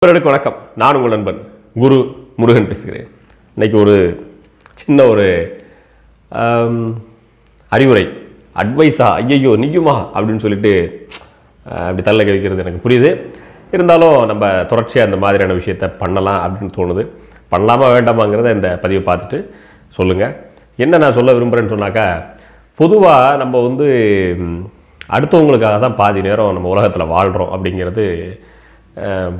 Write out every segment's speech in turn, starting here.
பிறருக்கு வணக்கம் நான் உங்கள் நண்பன் குரு முருகன் பேசுகிறேன் இன்னைக்கு ஒரு சின்ன ஒரு ஆம், அறிவுரை அட்வைஸா ஐயையோ நீயுமா அப்படின்னு சொல்லிட்டு அஹ், அப்படி தள்ள வைக்கிறது எனக்கு புரியுது இருந்தாலும் நம்ம தொடர்ச்சியாக அந்த மாதிரியான விஷயத்த பண்ணலாம் அப்படின்னு தோணுது பண்ணலாமா வேண்டாமாங்கிறத இந்த பதிவை பார்த்துட்டு சொல்லுங்கள் என்ன நான் சொல்ல விரும்புகிறேன்னு சொன்னாக்கா பொதுவாக நம்ம வந்து ம், அடுத்தவங்களுக்காக தான் பாதி நேரம் நம்ம உலகத்தில் வாழ்கிறோம் அப்படிங்கிறது ஆம்,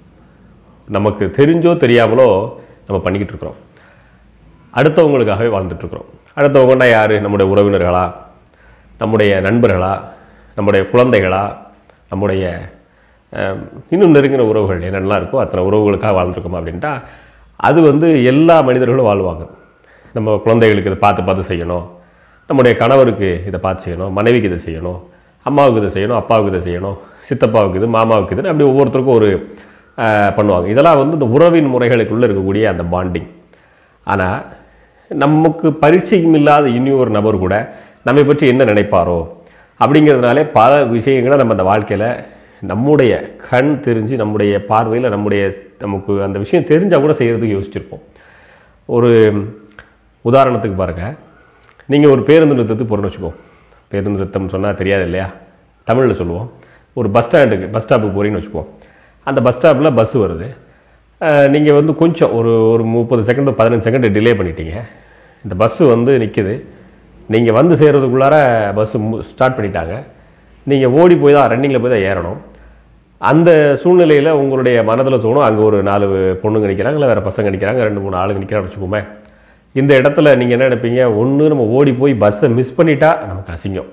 நமக்கு தெரிஞ்சோ தெரியாமலோ நம்ம பண்ணிக்கிட்டு இருக்கிறோம் அடுத்தவங்களுக்காகவே வாழ்ந்துட்டு இருக்கிறோம் அடுத்தவங்கன்னா யார் நம்முடைய உறவினர்களா நம்முடைய நண்பர்களா நம்முடைய குழந்தைகளா நம்முடைய அஹ், இன்னும் நெருங்கின உறவுகள் என்னென்னலாம் இருக்கோ அத்தனை உறவுகளுக்காக வாழ்ந்துருக்கோம் அப்படின்ட்டா அது வந்து எல்லா மனிதர்களும் வாழ்வாங்க நம்ம குழந்தைகளுக்கு இதை பார்த்து பார்த்து செய்யணும் நம்முடைய கணவருக்கு இதை பார்த்து செய்யணும் மனைவிக்கு இதை செய்யணும் அம்மாவுக்கு இதை செய்யணும் அப்பாவுக்கு இதை செய்யணும் சித்தப்பாவுக்கு இது மாமாவுக்கு இதுன்னு அப்படி ஒவ்வொருத்தருக்கும் ஒரு அஹ், பண்ணுவாங்க இதெல்லாம் வந்து இந்த உறவின் முறைகளுக்குள்ளே இருக்கக்கூடிய அந்த பாண்டிங் ஆனால் நமக்கு பரிச்சயம் இல்லாத இனி ஒரு நபர் கூட நம்மை பற்றி என்ன நினைப்பாரோ அப்படிங்கிறதுனாலே பல விஷயங்களை நம்ம அந்த வாழ்க்கையில் நம்முடைய கண் தெரிஞ்சு நம்முடைய பார்வையில் நம்முடைய நமக்கு அந்த விஷயம் தெரிஞ்சால் கூட செய்கிறதுக்கு யோசிச்சிருப்போம் ஒரு உதாரணத்துக்கு பாருங்கள் நீங்கள் ஒரு பேருந்து நிறுத்தத்துக்கு போகிறோன்னு வச்சுக்கோ பேருந்து நிறுத்தம் சொன்னால் தெரியாது இல்லையா தமிழில் சொல்லுவோம் ஒரு பஸ் ஸ்டாண்டுக்கு பஸ் ஸ்டாப்புக்கு போகிறீங்கன்னு வச்சுக்குவோம் அந்த பஸ் ஸ்டாப்பில் பஸ் வருது நீங்கள் வந்து கொஞ்சம் ஒரு ஒரு முப்பது செகண்ட் பதினஞ்சு செகண்ட் டிலே பண்ணிட்டீங்க இந்த பஸ்ஸு வந்து நிற்கிது நீங்கள் வந்து சேர்றதுக்குள்ளார பஸ்ஸு ஸ்டார்ட் பண்ணிட்டாங்க நீங்கள் ஓடி போய் தான் ரன்னிங்கில் போய் தான் ஏறணும் அந்த சூழ்நிலையில் உங்களுடைய மனதில் தோணும் அங்கே ஒரு நாலு பொண்ணுங்க நிற்கிறாங்க இல்லை வேறு பசங்க நிற்கிறாங்க ரெண்டு மூணு ஆளுங்க நிற்கிறான்னு வச்சுக்கோமே இந்த இடத்துல நீங்கள் என்ன நினைப்பீங்க ஒன்று நம்ம ஓடி போய் பஸ்ஸை மிஸ் பண்ணிட்டா நமக்கு அசிங்கம்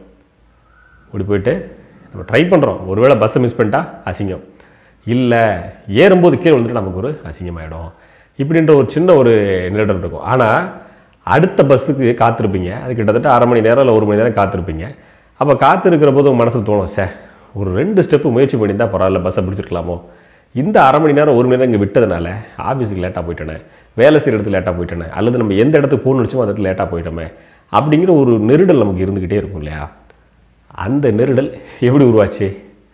ஓடி போயிட்டு நம்ம ட்ரை பண்ணுறோம் ஒருவேளை பஸ்ஸை மிஸ் பண்ணிட்டா அசிங்கம் இல்லை ஏறும்போது கீழே வந்துட்டு நமக்கு ஒரு அசிங்கமாயிடும் இப்படின்ற ஒரு சின்ன ஒரு நிரடல் இருக்கும் ஆனால் அடுத்த பஸ்ஸுக்கு காத்திருப்பீங்க அது கிட்டத்தட்ட அரை மணி நேரம் இல்லை ஒரு மணி நேரம் காத்திருப்பீங்க அப்போ காத்திருக்கிற போது உங்கள் மனசில் தோணும் சே ஒரு ரெண்டு ஸ்டெப்பு முயற்சி பண்ணியிருந்தா பரவாயில்ல பஸ்ஸை பிடிச்சிருக்கலாமோ இந்த அரை மணி நேரம் ஒரு மணி நேரம் இங்கே விட்டதுனால ஆஃபீஸுக்கு லேட்டாக போயிட்டேனே வேலை செய்கிற இடத்துக்கு லேட்டாக போயிட்டேனே அல்லது நம்ம எந்த இடத்துக்கு போகணும்னு நினச்சோமோ அந்த இடத்துல லேட்டாக போயிட்டோமே அப்படிங்கிற ஒரு நெருடல் நமக்கு இருந்துக்கிட்டே இருக்கும் இல்லையா அந்த நெருடல் எப்படி உருவாச்சு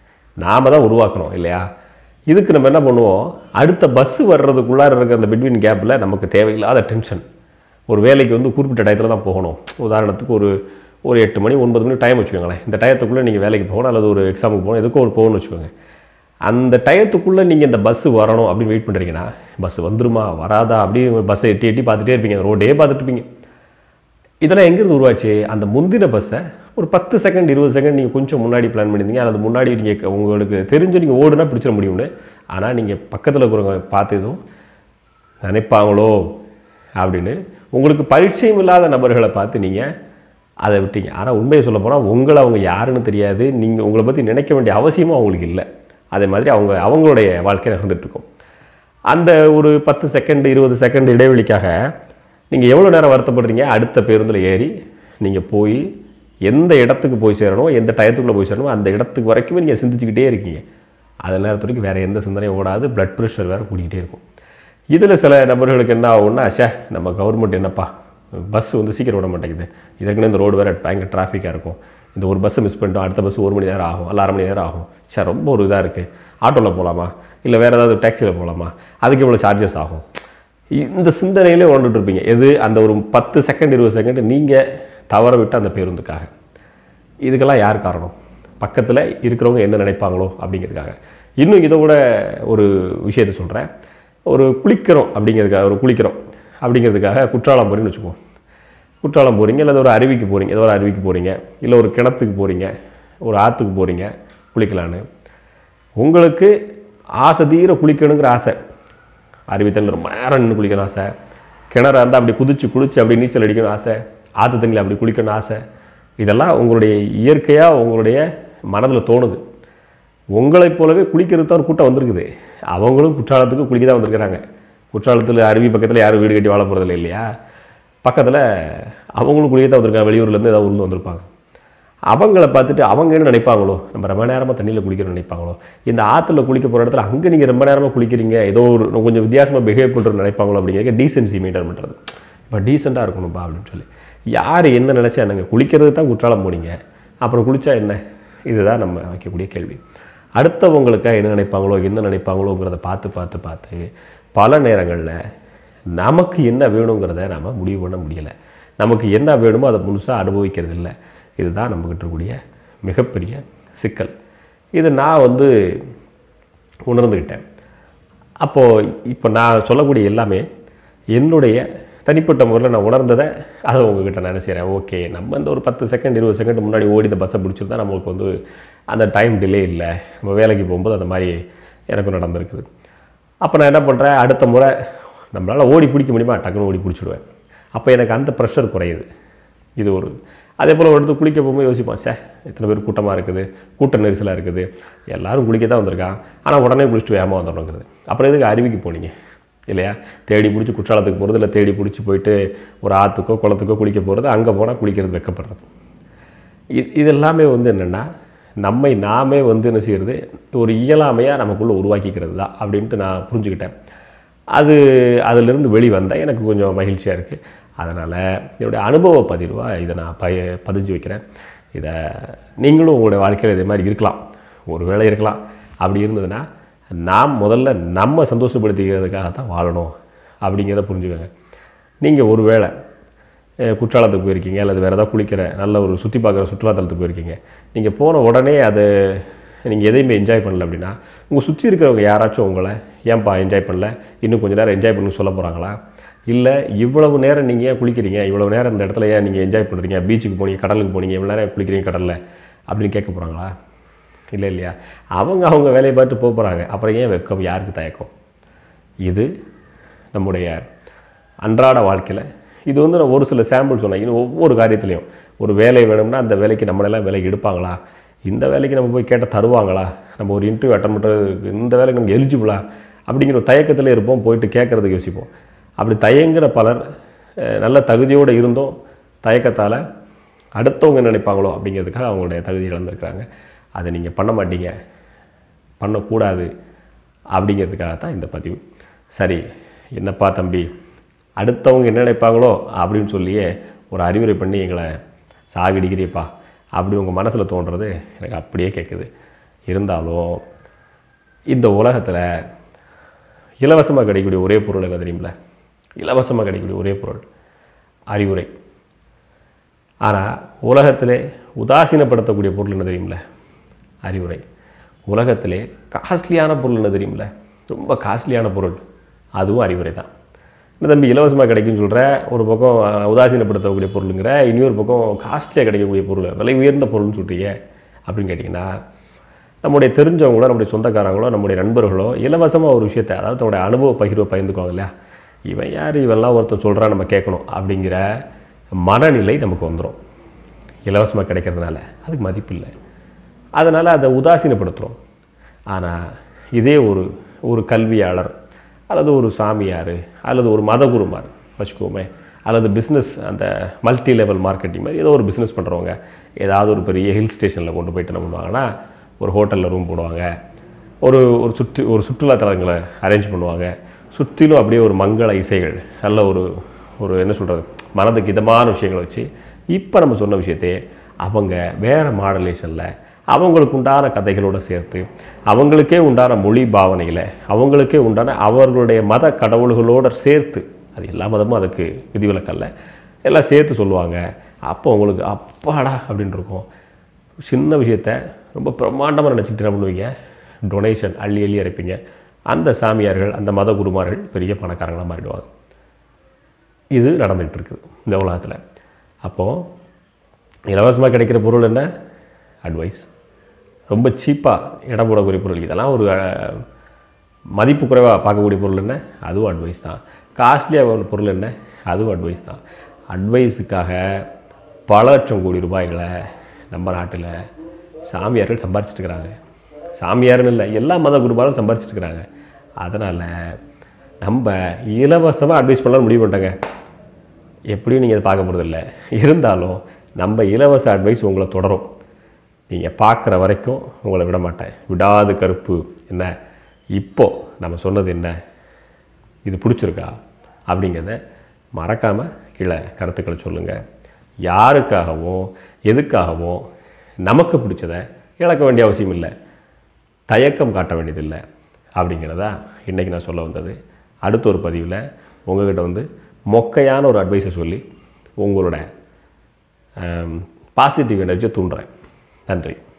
நாம் தான் உருவாக்கணும் இல்லையா இதுக்கு நம்ம என்ன பண்ணுவோம் அடுத்த பஸ்ஸு வர்றதுக்குள்ளார இருக்கிற அந்த பிட்வீன் கேப்பில் நமக்கு தேவையில்லாத டென்ஷன் ஒரு வேலைக்கு வந்து குறிப்பிட்ட டயத்தில் தான் போகணும் உதாரணத்துக்கு ஒரு ஒரு எட்டு மணி ஒன்பது மணி டைம் வச்சுக்கோங்களேன் இந்த டயத்துக்குள்ளே நீங்கள் வேலைக்கு போகணும் அல்லது ஒரு எக்ஸாமுக்கு போகணும் எதுக்கோ ஒரு போகணும்னு வச்சுக்கோங்க அந்த டயத்துக்குள்ளே நீங்கள் இந்த பஸ்ஸு வரணும் அப்படின்னு வெயிட் பண்ணுறீங்கன்னா பஸ் வந்துருமா வராதா அப்படின்னு பஸ்ஸை எட்டி எட்டி பார்த்துட்டே இருப்பீங்க அந்த ரோடே பார்த்துட்டு இருப்பீங்க இதெல்லாம் எங்கேருந்து உருவாச்சு அந்த முந்தின பஸ்ஸை ஒரு பத்து செகண்ட் இருபது செகண்ட் நீங்கள் கொஞ்சம் முன்னாடி பிளான் பண்ணியிருந்தீங்க அல்லது முன்னாடி நீங்கள் உங்களுக்கு தெரிஞ்சு நீங்கள் ஓடுனா பிடிச்சிட முடியும்னு ஆனால் நீங்கள் பக்கத்தில் இருக்கிறவங்க பார்த்ததும் நினைப்பாங்களோ அப்படின்னு உங்களுக்கு பரிச்சயம் இல்லாத நபர்களை பார்த்து நீங்கள் அதை விட்டீங்க ஆனால் உண்மையை சொல்ல போனால் உங்களை அவங்க யாருன்னு தெரியாது நீங்கள் உங்களை பற்றி நினைக்க வேண்டிய அவசியமும் அவங்களுக்கு இல்லை அதே மாதிரி அவங்க அவங்களுடைய வாழ்க்கை நடந்துட்டு இருக்கும் அந்த ஒரு பத்து செகண்ட் இருபது செகண்ட் இடைவெளிக்காக நீங்கள் எவ்வளோ நேரம் வருத்தப்படுறீங்க அடுத்த பேருந்தில் ஏறி நீங்கள் போய் எந்த இடத்துக்கு போய் சேரணும் எந்த டயத்துக்குள்ளே போய் சேரணும் அந்த இடத்துக்கு வரைக்குமே நீங்கள் சிந்திச்சுக்கிட்டே இருக்கீங்க அது நேரத்து வரைக்கும் வேறு எந்த சிந்தனையும் ஓடாது பிளட் ப்ரெஷர் வேறு கூடிக்கிட்டே இருக்கும் இதில் சில நபர்களுக்கு என்ன ஆகும்னா ஷே நம்ம கவர்மெண்ட் என்னப்பா பஸ் வந்து சீக்கிரம் விட மாட்டேங்குது இதற்குன்னு இந்த ரோடு வேறு பயங்கர டிராஃபிக்காக இருக்கும் இந்த ஒரு பஸ்ஸை மிஸ் பண்ணிட்டோம் அடுத்த பஸ் ஒரு மணி நேரம் ஆகும் அல்ல அரை மணி நேரம் ஆகும் சே ரொம்ப ஒரு இதாக இருக்குது ஆட்டோவில் போகலாமா இல்லை வேறு ஏதாவது டாக்ஸியில் போகலாமா அதுக்கு இவ்வளோ சார்ஜஸ் ஆகும் இந்த சிந்தனையிலே உணர்ந்துட்டு இருப்பீங்க எது அந்த ஒரு பத்து செகண்ட் இருபது செகண்ட் நீங்கள் தவற விட்ட அந்த பேருந்துக்காக இதுக்கெல்லாம் யார் காரணம் பக்கத்தில் இருக்கிறவங்க என்ன நினைப்பாங்களோ அப்படிங்கிறதுக்காக இன்னும் இதை விட ஒரு விஷயத்தை சொல்கிறேன் ஒரு குளிக்கிறோம் அப்படிங்கிறதுக்காக ஒரு குளிக்கிறோம் அப்படிங்கிறதுக்காக குற்றாலம் போகிறீங்கன்னு வச்சுக்குவோம் குற்றாலம் போகிறீங்க இல்லை ஒரு அருவிக்கு போகிறீங்க ஏதோ ஒரு அருவிக்கு போகிறீங்க இல்லை ஒரு கிணத்துக்கு போகிறீங்க ஒரு ஆற்றுக்கு போகிறீங்க குளிக்கலான்னு உங்களுக்கு ஆசை தீர குளிக்கணுங்கிற ஆசை அருவி தண்ணி ரொம்ப நேரம் நின்று குளிக்கணும் ஆசை கிணறு இருந்தால் அப்படி குதிச்சு குளிச்சு அப்படி நீச்சல் அடிக்கணும் ஆசை ஆற்று தண்ணியில் அப்படி குளிக்கணும் ஆசை இதெல்லாம் உங்களுடைய இயற்கையாக உங்களுடைய மனதில் தோணுது உங்களைப் போலவே குளிக்கிறது தான் ஒரு கூட்டம் வந்திருக்குது அவங்களும் குற்றாலத்துக்கு குளிக்க தான் வந்திருக்கிறாங்க குற்றாலத்தில் அருவி பக்கத்தில் யாரும் வீடு கட்டி வாழ போகிறதில்ல இல்லையா பக்கத்தில் அவங்களும் குளிக்க தான் வந்திருக்காங்க வெளியூர்லேருந்து ஏதாவது ஊர்ந்து வந்திருப்பாங்க அவங்கள பார்த்துட்டு அவங்க என்ன நினைப்பாங்களோ நம்ம ரொம்ப நேரமாக தண்ணியில் குளிக்கணும்னு நினைப்பாங்களோ இந்த ஆற்றுல குளிக்க போகிற இடத்துல அங்கே நீங்கள் ரொம்ப நேரமாக குளிக்கிறீங்க ஏதோ ஒரு கொஞ்சம் வித்தியாசமாக பிஹேவ் பண்ணுறது நினைப்பாங்களோ அப்படிங்கிறத டீசென்சி மெயின்டைன் பண்ணுறது இப்போ டீசெண்டாக இருக்கணும்ப்பா அப்படின்னு சொல்லி யார் என்ன நினச்சா என்னங்க குளிக்கிறது தான் குற்றாலம் போனீங்க அப்புறம் குளிச்சா என்ன இதுதான் நம்ம வைக்கக்கூடிய கேள்வி அடுத்தவங்களுக்காக என்ன நினைப்பாங்களோ என்ன நினைப்பாங்களோங்கிறத பார்த்து பார்த்து பார்த்து பல நேரங்களில் நமக்கு என்ன வேணுங்கிறத நாம் முடிவு பண்ண முடியலை நமக்கு என்ன வேணுமோ அதை முழுசாக அனுபவிக்கிறது இல்லை இதுதான் நம்மக்கிட்ட இருக்கக்கூடிய மிகப்பெரிய சிக்கல் இது நான் வந்து உணர்ந்துக்கிட்டேன் அப்போது இப்போ நான் சொல்லக்கூடிய எல்லாமே என்னுடைய தனிப்பட்ட முறையில் நான் உணர்ந்ததை அதை உங்ககிட்ட நான் என்ன செய்கிறேன் ஓகே நம்ம இந்த ஒரு பத்து செகண்ட் இருபது செகண்ட் முன்னாடி ஓடி இந்த பஸ்ஸை பிடிச்சிருந்தா நம்மளுக்கு வந்து அந்த டைம் டிலே இல்லை நம்ம வேலைக்கு போகும்போது அந்த மாதிரி எனக்கும் நடந்திருக்குது அப்போ நான் என்ன பண்ணுறேன் அடுத்த முறை நம்மளால் ஓடி பிடிக்க முடியுமா டக்குன்னு ஓடி பிடிச்சிடுவேன் அப்போ எனக்கு அந்த ப்ரெஷர் குறையுது இது ஒரு அதே போல் ஒரு இடத்துக்கு குளிக்க போகும்போது யோசிப்பான் சே இத்தனை பேர் கூட்டமாக இருக்குது கூட்ட நெரிசலாக இருக்குது எல்லாரும் குளிக்க தான் வந்திருக்கான் ஆனால் உடனே குளிச்சுட்டு வேகமாக வந்துடணுங்கிறது அப்புறம் எதுக்கு அருவிக்கு போனீங்க இல்லையா தேடி பிடிச்சி குற்றாலத்துக்கு போகிறது இல்லை தேடி பிடிச்சி போயிட்டு ஒரு ஆற்றுக்கோ குளத்துக்கோ குளிக்க போகிறது அங்கே போனால் குளிக்கிறது வெக்கப்படுறது இது இது எல்லாமே வந்து என்னென்னா நம்மை நாமே வந்து என்ன செய்கிறது ஒரு இயலாமையாக நமக்குள்ளே உருவாக்கிக்கிறது தான் அப்படின்ட்டு நான் புரிஞ்சுக்கிட்டேன் அது அதிலிருந்து வெளிவந்தால் எனக்கு கொஞ்சம் மகிழ்ச்சியாக இருக்குது அதனால் என்னுடைய அனுபவ பதிவாக இதை நான் பய பதிஞ்சு வைக்கிறேன் இதை நீங்களும் உங்களுடைய வாழ்க்கையில் இதே மாதிரி இருக்கலாம் ஒரு வேளை இருக்கலாம் அப்படி இருந்ததுன்னா நாம் முதல்ல நம்ம சந்தோஷப்படுத்திக்கிறதுக்காக தான் வாழணும் அப்படிங்கிறத புரிஞ்சுக்கோங்க நீங்கள் ஒரு வேளை அஹ் குற்றாலத்துக்கு போயிருக்கீங்க அல்லது வேறு ஏதாவது குளிக்கிற நல்ல ஒரு சுற்றி பார்க்குற சுற்றுலாத்தலத்துக்கு போயிருக்கீங்க நீங்கள் போன உடனே அது நீங்கள் எதையுமே என்ஜாய் பண்ணல அப்படின்னா உங்கள் சுற்றி இருக்கிறவங்க யாராச்சும் உங்களை ஏன்பா என்ஜாய் பண்ணல இன்னும் கொஞ்ச நேரம் என்ஜாய் பண்ணு சொல்ல போகிறாங்களா இல்லை இவ்வளவு நேரம் நீங்கள் ஏன் குளிக்கிறீங்க இவ்வளவு நேரம் இந்த இடத்துல ஏன் நீங்கள் என்ஜாய் பண்ணுறீங்க பீச்சுக்கு போனீங்க கடலுக்கு போனீங்க இவ்வளோ நேரம் ஏன் குளிக்கிறீங்க கடலில் அப்படின்னு கேட்க போகிறாங்களா இல்லை இல்லையா அவங்க அவங்க வேலையை பார்த்து போக போகிறாங்க அப்புறம் ஏன் வெக்கம் யாருக்கு தயக்கம் இது நம்முடைய அன்றாட வாழ்க்கையில் இது வந்து நான் ஒரு சில சாம்பிள் சொன்னேன் இன்னும் ஒவ்வொரு காரியத்துலையும் ஒரு வேலை வேணும்னா அந்த வேலைக்கு நம்மளெல்லாம் வேலைக்கு எடுப்பாங்களா இந்த வேலைக்கு நம்ம போய் கேட்டால் தருவாங்களா நம்ம ஒரு இன்டர்வியூ அட்டன் பண்ணுறது இந்த வேலைக்கு நமக்கு எலிஜிபிளா அப்படிங்கிற ஒரு தயக்கத்தில் இருப்போம் போயிட்டு கேட்குறதுக்கு யோசிப்போம் அப்படி தயங்குற பலர் அஹ், நல்ல தகுதியோடு இருந்தும் தயக்கத்தால் அடுத்தவங்க என்ன நினைப்பாங்களோ அப்படிங்கிறதுக்காக அவங்களுடைய தகுதி இழந்திருக்கிறாங்க அதை நீங்கள் பண்ண மாட்டீங்க பண்ணக்கூடாது அப்படிங்கிறதுக்காக தான் இந்த பதிவு சரி என்னப்பா தம்பி அடுத்தவங்க என்ன நினைப்பாங்களோ அப்படின்னு சொல்லியே ஒரு அறிவுரை பண்ணி எங்களை சாகடிக்கிறியப்பா அப்படி உங்கள் மனசில் தோன்றது எனக்கு அப்படியே கேட்குது இருந்தாலும் இந்த உலகத்தில் இலவசமாக கிடைக்கக்கூடிய ஒரே பொருள் என்ன தெரியுமில்ல இலவசமாக கிடைக்கக்கூடிய ஒரே பொருள் அறிவுரை ஆனால் உலகத்திலே உதாசீனப்படுத்தக்கூடிய பொருள் என்ன தெரியுமில்ல அறிவுரை உலகத்திலே காஸ்ட்லியான பொருள் என்ன தெரியுமில்ல ரொம்ப காஸ்ட்லியான பொருள் அதுவும் அறிவுரை தான் என்ன தம்பி இலவசமாக கிடைக்கும்னு சொல்கிற ஒரு பக்கம் அஹ், உதாசீனப்படுத்தக்கூடிய பொருளுங்கிற இன்னொரு பக்கம் காஸ்ட்லியாக கிடைக்கக்கூடிய பொருள் விலை உயர்ந்த பொருள்னு சொல்கிறீங்க அப்படின்னு கேட்டிங்கன்னா நம்முடைய தெரிஞ்சவங்களோ நம்முடைய சொந்தக்காரங்களோ நம்முடைய நண்பர்களோ இலவசமாக ஒரு விஷயத்தை அதாவது தன்னுடைய அனுபவ பகிர்வை பகிர்ந்துக்குவாங்க இல்லையா இவன் யார் இவெல்லாம் ஒருத்தன் சொல்கிறான் நம்ம கேட்கணும் அப்படிங்கிற மனநிலை நமக்கு வந்துடும் இலவசமாக கிடைக்கிறதுனால அதுக்கு மதிப்பு இல்லை அதனால் அதை உதாசீனப்படுத்துகிறோம் ஆனால் இதே ஒரு ஒரு கல்வியாளர் அல்லது ஒரு சாமியார் அல்லது ஒரு மதகுருமார் வச்சுக்கோமே அல்லது பிஸ்னஸ் அந்த மல்டி லெவல் மார்க்கெட்டிங் மாதிரி ஏதோ ஒரு பிஸ்னஸ் பண்ணுறவங்க ஏதாவது ஒரு பெரிய ஹில் ஸ்டேஷனில் கொண்டு போயிட்டு என்ன பண்ணுவாங்கன்னா ஒரு ஹோட்டலில் ரூம் போடுவாங்க ஒரு ஒரு சுற்று ஒரு சுற்றுலாத்தலங்களை அரேஞ்ச் பண்ணுவாங்க சுற்றிலும் அப்படியே ஒரு மங்கள இசைகள் நல்ல ஒரு ஒரு என்ன சொல்கிறது மனதுக்கு இதமான விஷயங்களை வச்சு இப்போ நம்ம சொன்ன விஷயத்தையே அவங்க வேறு மாடலேஷனில் அவங்களுக்கு உண்டான கதைகளோடு சேர்த்து அவங்களுக்கே உண்டான மொழி பாவனையில் அவங்களுக்கே உண்டான அவர்களுடைய மத கடவுள்களோடு சேர்த்து அது எல்லா மதமும் அதுக்கு விதிவிலக்கல்ல எல்லாம் சேர்த்து சொல்லுவாங்க அப்போ உங்களுக்கு அப்பாடா அப்படின்னு இருக்கும் சின்ன விஷயத்த ரொம்ப பிரம்மாண்டமாக நினச்சிக்கிட்டு என்ன பண்ணுவீங்க டொனேஷன் அள்ளி அள்ளி இறைப்பீங்க அந்த சாமியார்கள் அந்த மத குருமார்கள் பெரிய பணக்காரங்களாக மாறிடுவாங்க இது நடந்துகிட்டு இருக்குது இந்த உலகத்தில் அப்போது இலவசமாக கிடைக்கிற பொருள் என்ன அட்வைஸ் ரொம்ப சீப்பாக இடம் போடக்கூடிய பொருள் இதெல்லாம் ஒரு அஹ், மதிப்பு குறைவாக பார்க்கக்கூடிய பொருள் என்ன அதுவும் அட்வைஸ் தான் காஸ்ட்லியாக ஒரு பொருள் என்ன அதுவும் அட்வைஸ் தான் அட்வைஸுக்காக பல லட்சம் கோடி ரூபாய்களை நம்ம நாட்டில் சாமியார்கள் சம்பாரிச்சிட்டு இருக்கிறாங்க சாமியார்னு இல்லை எல்லா மத குருபாலும் சம்பாரிச்சிட்டு இருக்கிறாங்க அதனால் நம்ம இலவசமாக அட்வைஸ் பண்ணலாம் முடிவு பண்ணிட்டேங்க எப்படியும் நீங்கள் அதை பார்க்க போகிறதில்ல இருந்தாலும் நம்ம இலவச அட்வைஸ் உங்களை தொடரும் நீங்கள் பார்க்குற வரைக்கும் உங்களை விட மாட்டேன் விடாது கருப்பு என்ன இப்போ நம்ம சொன்னது என்ன இது பிடிச்சிருக்கா அப்படிங்கிறத மறக்காமல் கீழே கருத்துக்களை சொல்லுங்கள் யாருக்காகவும் எதுக்காகவும் நமக்கு பிடிச்சதை இழக்க வேண்டிய அவசியம் இல்லை தயக்கம் காட்ட வேண்டியதில்லை அப்படிங்கிறதா இன்றைக்கி நான் சொல்ல வந்தது அடுத்த ஒரு பதிவில் உங்ககிட்ட வந்து மொக்கையான ஒரு அட்வைஸை சொல்லி உங்களோட பாசிட்டிவ் எனர்ஜியை தூண்டுறேன் நன்றி